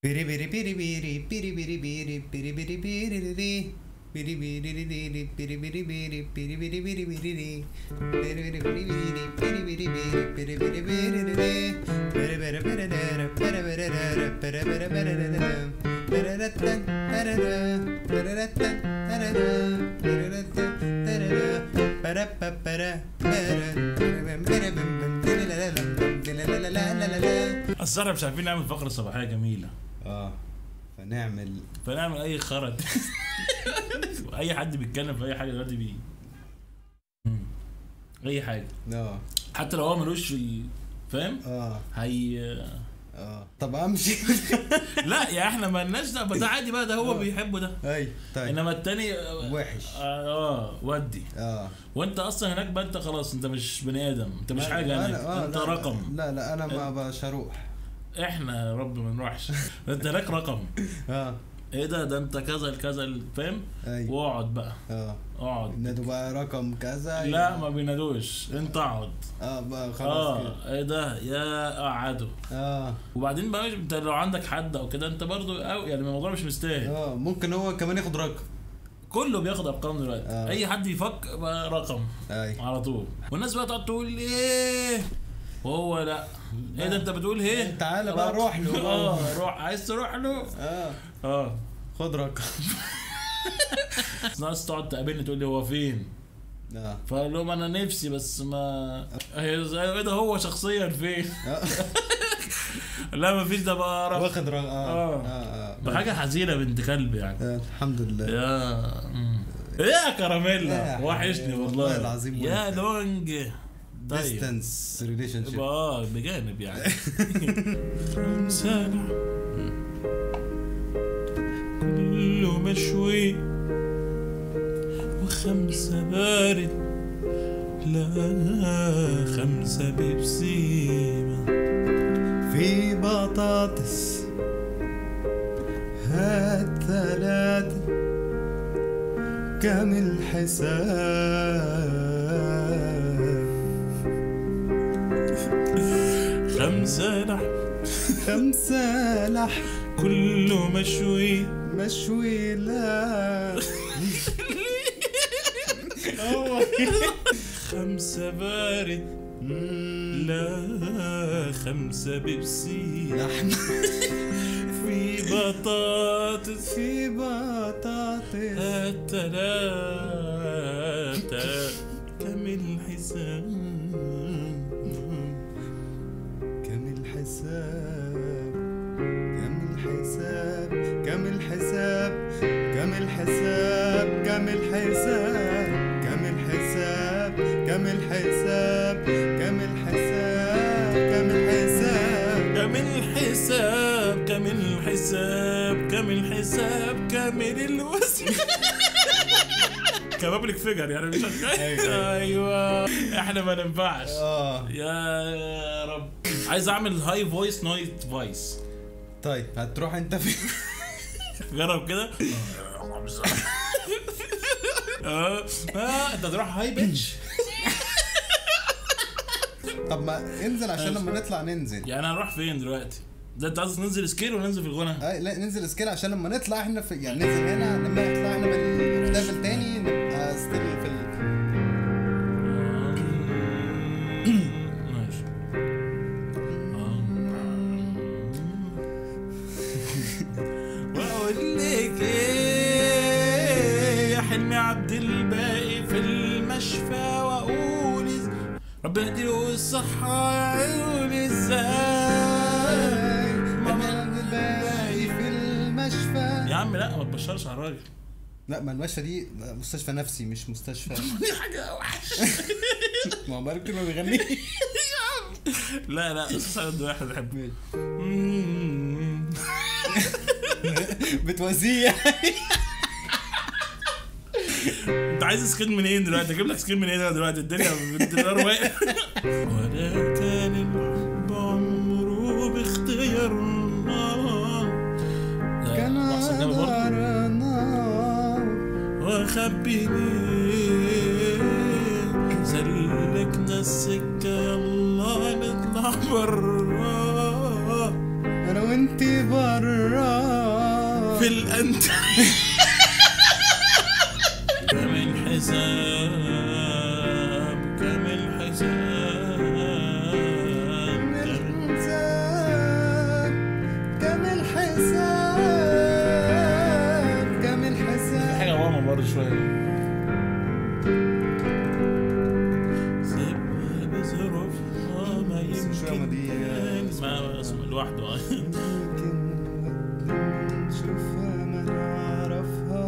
بيري بيري بيري بيري بيري بيري بيري بيري بيري بيري ري. بيري بيري ري ري ري بيري بيري بيري بيري بيري بيري بيري ري. بيري بيري بيري بيري بيري بيري بيري بيري بيري بيري ري. بيري بيري بيري دارا، بيري بيري دارا، بيري بيري بيري دارا. بيري رتن، ترارا، بيري رتن، ترارا، بيري رتن، ترارا. برا با برا، برا. بيري بم بم، دي لا لا لا، دي لا لا لا لا لا لا. اصل احنا مش عارفين نعمل فقره صباحيه جميله اه فنعمل فنعمل اي خرج اي حد بيتكلم في اي حاجه دلوقتي بي مم. اي حاجه اه حتى لو هو ملوش في ال- فاهم اه هي اه طب امشي لا يا احنا ما لناش ده ده عادي بقى ده هو آه. بيحبه ده اي طيب انما التاني اه, وحش آه ودي اه وانت اصلا هناك بقى انت خلاص انت مش بني ادم انت مش أنا- حاجه هناك أنا- آه، انت لا، رقم لا لا انا ما باش اروح احنا يا رب ما نروحش انت هناك رقم اه ايه ده ده انت كذا الكذا فاهم اي واقعد بقى اه اقعد نادوا بقى رقم كذا لا ما بينادوش انت اقعد اه بقى خلاص كده اه ايه ده يا قعدوا اه وبعدين بقى مش- انت لو عندك حد او كده انت برضو أو يعني الموضوع مش مستاهل اه ممكن هو كمان ياخد رقم كله بياخد ارقام دلوقتي آه. اي حد يفك بقى رقم اي على طول والناس بقى تقعد تقول ايه وهو لا ايه ده انت بتقول ايه تعالى بقى روح له. اه روح عايز تروح له اه اه خد رقم ناس تقعد تقابلني تقول لي هو فين اه فاقول لهم انا نفسي بس ما هي زي- ايه ده هو شخصيا فين آه. لا ما فيش ده بقى رقم واخد رقم اه آه. اه ده حاجه حزينه بنت كلب يعني آه، الحمد لله يا مم. ايه يا يا كراميلا حبيبي، وحشني والله والله العظيم يا وانت. لونج طيب ديستنس ريليشن شيب اه بجانب يعني سامع كله مشوي وخمسة بارد لا خمسة بيبسي في بطاطس هات ثلاثة كم الحساب خمسة لحم خمسة لحم كله مشوي مشوي لا هو خمسة بارد لا خمسة بيبسي لحم في بطاطس في بطاطس التلاتة كم الحساب كم الحساب كم الحساب كم الحساب كم الحساب كم الحساب كم الحساب كم الحساب كم الحساب كم الحساب كم الحساب كم الحساب كم الحساب كامل الوزن كبابلك فيجر يعني مش أيوة. ايوه احنا ما ننفعش اه يا رب عايز اعمل هاي فويس نايت فويس طيب هتروح انت فين جرب كده اه اه انت تروح هاي بيتش طب ما انزل عشان لما نطلع ننزل يعني هنروح فين دلوقتي؟ ده انت عايز ننزل سكيل ولا ننزل في الغنى؟ اي لا ننزل سكيل عشان لما نطلع احنا في يعني ننزل هنا لما نطلع احنا بالاوكتاف تاني نبقى ستيل في ال... ماشي واقول لك ايه يا حلمي عبد الباقي في المشفى واقول إز- ربنا يديله الصحة يقول ازاي ماما الباقي في المشفى يا عم لا ما تبشرش على الراجل لا ما المشفى دي مستشفى نفسي مش مستشفى دي حاجة وحش ما هو ممكن ما بيغني لا لا استاذ سعد واحد بحبه بتوزيه انت عايز سكين منين دلوقتي اجيب لك سكين منين أنا دلوقتي الدنيا بالدولار واقف ولا كان الحب عمره باختيارنا لا، كان محسن جابر برضه. على نار واخبي ليه سلكنا السكه يلا نطلع برا انا وانت وانت برا في الأنت كم الحساب كم الحساب كم الحساب كم الحساب حاجة واما برضه شوية سيبها بظروفها ما بس مش واما دي- يمكن ما اسمه لوحده آه. يمكن نشوفها ما نعرفها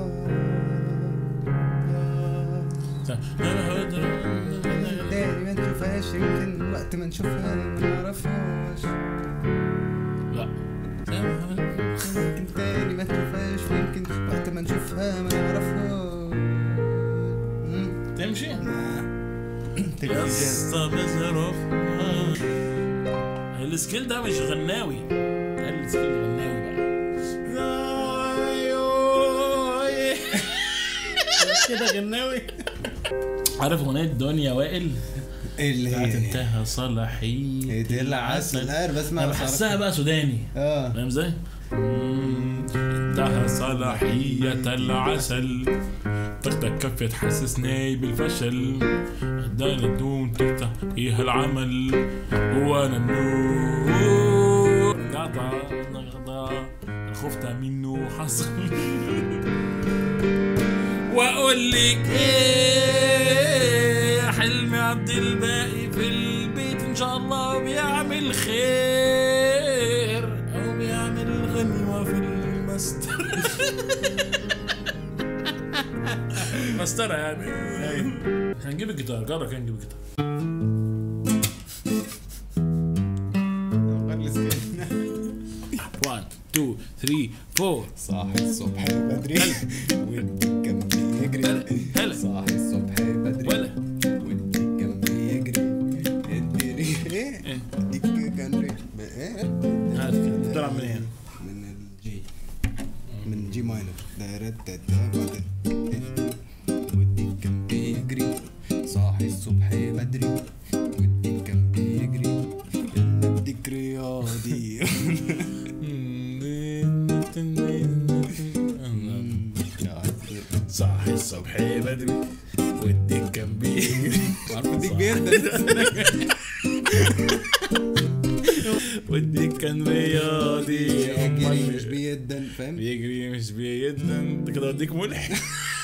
تاني ما نشوفهاش يمكن وقت ما نشوفها ما نعرفهاش لا يمكن تاني ما نشوفهاش يمكن وقت ما نشوفها ما نعرفهاش مم. تمشي تبقى إجابة. قصة بظروفها السكيل ده مش غناوي ده السكيل غناوي بقى كده غناوي عارف اغنية دنيا وائل اللي بتاعت هي انتهى صلاحية هي دي العسل انا بسمع انا بحسها بقى سوداني اه فاهم ازاي؟ مم، انتهى صلاحية العسل طاقتك كفت تحسسني بالفشل ادانا الدوم تفتح فيها العمل وانا النور قطع نغضى خفت منه حصل واقول لك ايه حلمي عبد الباقي في البيت ان شاء الله بيعمل خير او بيعمل غنيمه في المستر مسطرة يعني هنجيب الجيتار جرب كده نجيب الجيتار غير السكيل 1 2 3 4 صاحي الصبح بدري ودي كان بيجري هلا. صاحي الصبح بدري ولا ودي كان بيجري اديني ايه إيه؟ اديك كان ري- ايه هات كده بتلعب من هنا من الجي من جي ماينر دايرت تاتا ودي كان بيجري صاحي الصبح بدري ودي كان بيجري يلا اديك رياضي صاحي الصبح بدري ودي كان بيجري عارف اديك جدا ودي كان رياضي يجري أمال مش بيدن فاهم بيجري مش بيدن انت كده وديك ملحق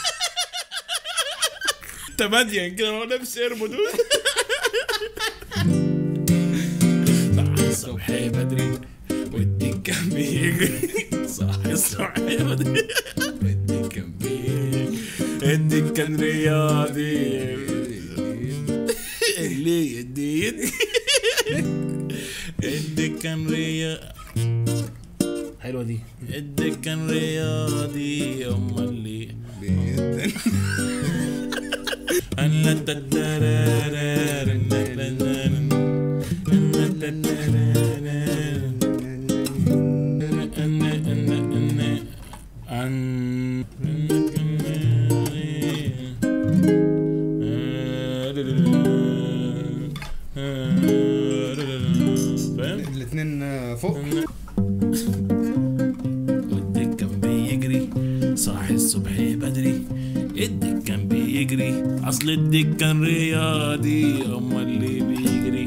تمانية كده هو نفس ايربود صاحي الصبح بدري ودي كان بيجري صاحي الصبح بدري ودي كان بيجري ودي كان رياضي اللي يدي يدي ادي كان رياضي حلوه دي ادي كان رياضي امال اللي بيدن أنا تترارارن أنا أنا أنا عن فاهم؟ الاثنين فوق ودك كان بيجري صاحي الصبح بدري الدك كان بيجري اصل الدك كان رياضي امال اللي بيجري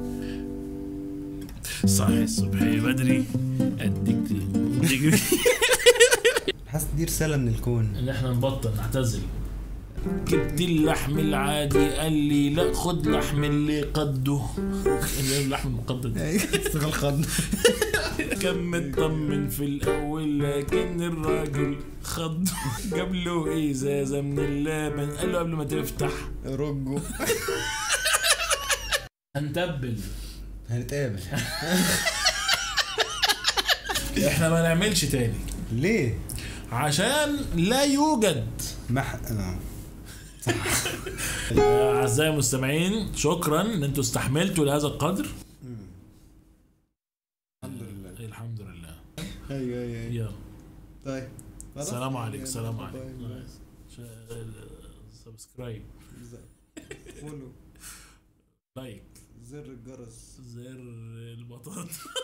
صاحي الصبح بدري الدك بيجري حاسس دي رساله من الكون ان احنا نبطل نعتزل جبت اللحم العادي قال لي لا خد لحم اللي قده اللي هو اللحم المقدد اشتغل خض كان مطمن في الاول لكن الراجل خض جاب له ازازه من اللبن قال له قبل ما تفتح رجو هنتبل هنتقابل احنا ما نعملش تاني ليه؟ عشان لا يوجد مح... آه. اعزائي المستمعين شكرا ان انتوا استحملتوا لهذا القدر الحمد لله الحمد لله ايوه ايوه أيوة. يلا طيب خلاص؟ السلام عليكم يعني السلام باي عليكم باي. ش- سبسكرايب فولو لايك زر الجرس زر البطاطا